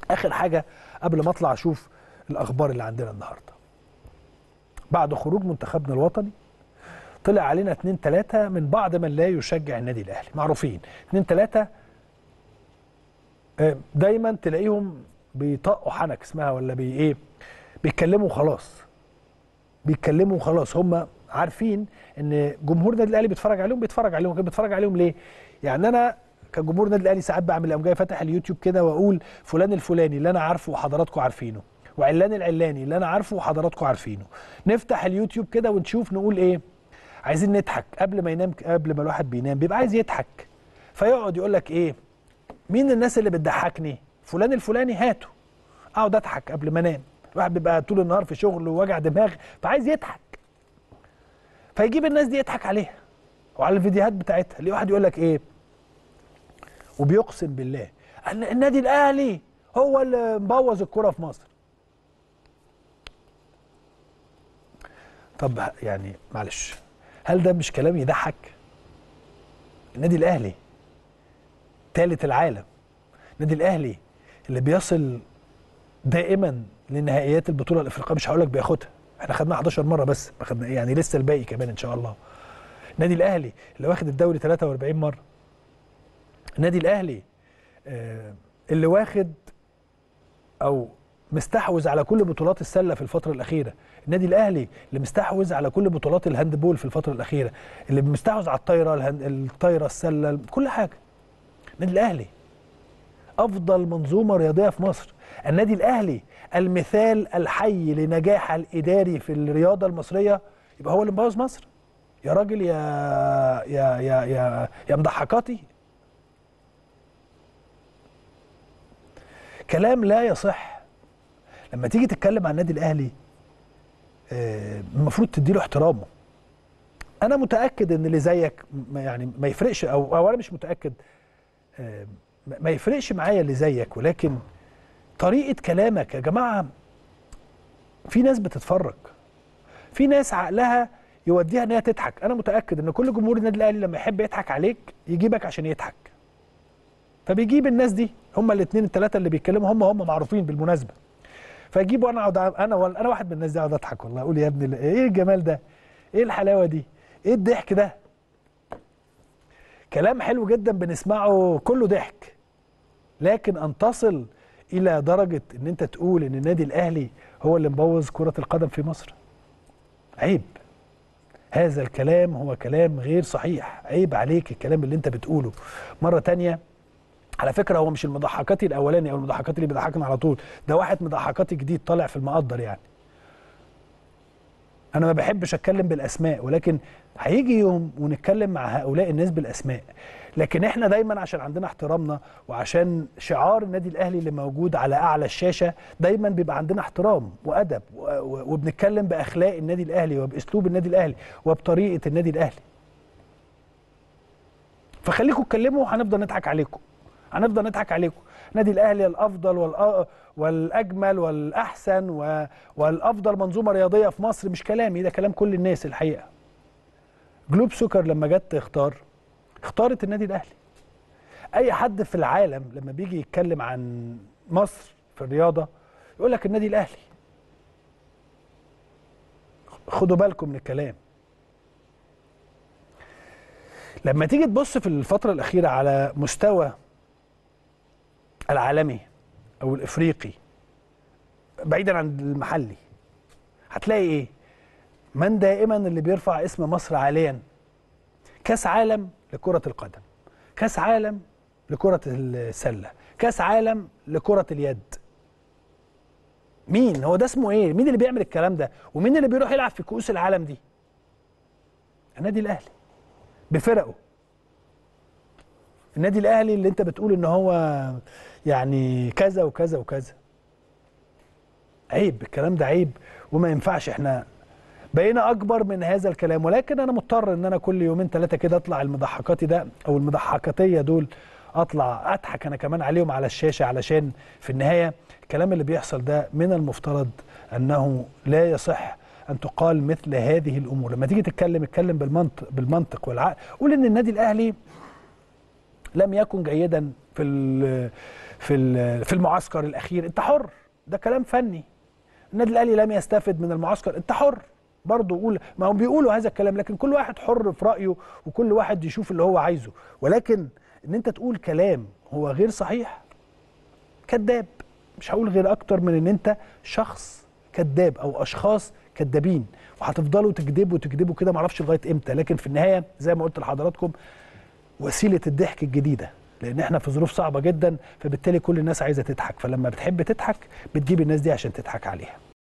اخر حاجه قبل ما اطلع اشوف الاخبار اللي عندنا النهارده بعد خروج منتخبنا الوطني طلع علينا اتنين تلاتة من بعض من لا يشجع النادي الاهلي معروفين اتنين تلاتة آه، دايما تلاقيهم بيطقوا حنك اسمها ولا بي ايه بيتكلموا خلاص بيتكلموا خلاص هم عارفين ان جمهور النادي الاهلي بيتفرج عليهم بيتفرج عليهم كده بيتفرج عليهم ليه يعني انا كجمهور النادي الاهلي ساعات بعمل قام جاي فاتح اليوتيوب كده واقول فلان الفلاني اللي انا عارفه وحضراتكم عارفينه وعلان العلاني اللي انا عارفه وحضراتكم عارفينه نفتح اليوتيوب كده ونشوف نقول ايه عايزين نضحك قبل ما ينام قبل ما الواحد بينام بيبقى عايز يضحك فيقعد يقول لك ايه مين الناس اللي بتضحكني فلان الفلاني هاته اقعد اضحك قبل ما انام الواحد بيبقى طول النهار في شغل ووجع دماغ فعايز يضحك فيجيب الناس دي يضحك عليها وعلى الفيديوهات بتاعتها اللي واحد يقول لك ايه وبيقسم بالله ان النادي الاهلي هو اللي مبوظ الكرة في مصر طب يعني معلش هل ده مش كلام يضحك النادي الاهلي ثالث العالم النادي الاهلي اللي بيصل دائما لنهائيات البطوله الافريقيه مش هقول لك بياخدها احنا خدناها 11 مره بس ما خدنا يعني لسه الباقي كمان ان شاء الله النادي الاهلي اللي واخد الدوري 43 مره النادي الاهلي آه، اللي واخد او مستحوذ على كل بطولات السله في الفتره الاخيره النادي الاهلي اللي مستحوذ على كل بطولات الهاندبول في الفتره الاخيره اللي مستحوذ على الطايره الهند... الطايره السله كل حاجه النادي الاهلي افضل منظومه رياضيه في مصر النادي الاهلي المثال الحي لنجاح الاداري في الرياضه المصريه يبقى هو اللي مبوظ مصر يا راجل يا يا يا يا, يا مضحكاتي كلام لا يصح لما تيجي تتكلم عن النادي الاهلي آه، المفروض تديله احترامه انا متاكد ان اللي زيك م- يعني ما يفرقش او او انا مش متاكد آه، ما ما يفرقش معايا اللي زيك ولكن طريقه كلامك يا جماعه في ناس بتتفرج في ناس عقلها يوديها ان هي تضحك انا متاكد ان كل جمهور النادي الاهلي لما يحب يضحك عليك يجيبك عشان يضحك فبيجيب الناس دي هم الاثنين الثلاثه اللي بيتكلموا هم هم معروفين بالمناسبه فيجيبوا انا اقعد انا ولا انا واحد من الناس دي اقعد اضحك والله اقول يا ابني ايه الجمال ده ايه الحلاوه دي ايه الضحك ده كلام حلو جدا بنسمعه كله ضحك لكن ان تصل الى درجه ان انت تقول ان النادي الاهلي هو اللي مبوظ كره القدم في مصر عيب هذا الكلام هو كلام غير صحيح عيب عليك الكلام اللي انت بتقوله مره تانية على فكره هو مش المضحكاتي الاولاني او المضحكاتي اللي بيضحكنا على طول ده واحد مضحكاتي جديد طالع في المقدر يعني انا ما بحبش اتكلم بالاسماء ولكن هيجي يوم ونتكلم مع هؤلاء الناس بالاسماء لكن احنا دايما عشان عندنا احترامنا وعشان شعار النادي الاهلي اللي موجود على اعلى الشاشه دايما بيبقى عندنا احترام وادب و- و- وبنتكلم باخلاق النادي الاهلي وباسلوب النادي الاهلي وبطريقه النادي الاهلي فخليكم اتكلموا وهنفضل نضحك عليكم هنفضل نضحك عليكم النادي الاهلي الافضل والأ... والاجمل والاحسن و... والافضل منظومه رياضيه في مصر مش كلامي ده كلام كل الناس الحقيقه جلوب سكر لما جت تختار اختارت النادي الاهلي اي حد في العالم لما بيجي يتكلم عن مصر في الرياضه يقول لك النادي الاهلي خدوا بالكم من الكلام لما تيجي تبص في الفتره الاخيره على مستوى العالمي او الافريقي بعيدا عن المحلي هتلاقي ايه من دائما اللي بيرفع اسم مصر عاليا كاس عالم لكره القدم كاس عالم لكره السله كاس عالم لكره اليد مين هو ده اسمه ايه مين اللي بيعمل الكلام ده ومين اللي بيروح يلعب في كؤوس العالم دي النادي الاهلي بفرقه النادي الاهلي اللي انت بتقول ان هو يعني كذا وكذا وكذا عيب الكلام ده عيب وما ينفعش احنا بقينا اكبر من هذا الكلام ولكن انا مضطر ان انا كل يومين ثلاثه كده اطلع المضحكاتي ده او المضحكاتيه دول اطلع اضحك انا كمان عليهم على الشاشه علشان في النهايه الكلام اللي بيحصل ده من المفترض انه لا يصح ان تقال مثل هذه الامور لما تيجي تتكلم اتكلم بالمنطق بالمنطق والعقل قول ان النادي الاهلي لم يكن جيدا في ال- في ال- في المعسكر الاخير انت حر ده كلام فني النادي الاهلي لم يستفد من المعسكر انت حر برضه قول ما هم بيقولوا هذا الكلام لكن كل واحد حر في رايه وكل واحد يشوف اللي هو عايزه ولكن ان انت تقول كلام هو غير صحيح كذاب مش هقول غير اكتر من ان انت شخص كذاب او اشخاص كذابين وهتفضلوا تكذبوا تكذبوا كده معرفش لغايه امتى لكن في النهايه زي ما قلت لحضراتكم وسيله الضحك الجديده لان احنا في ظروف صعبه جدا فبالتالي كل الناس عايزه تضحك فلما بتحب تضحك بتجيب الناس دي عشان تضحك عليها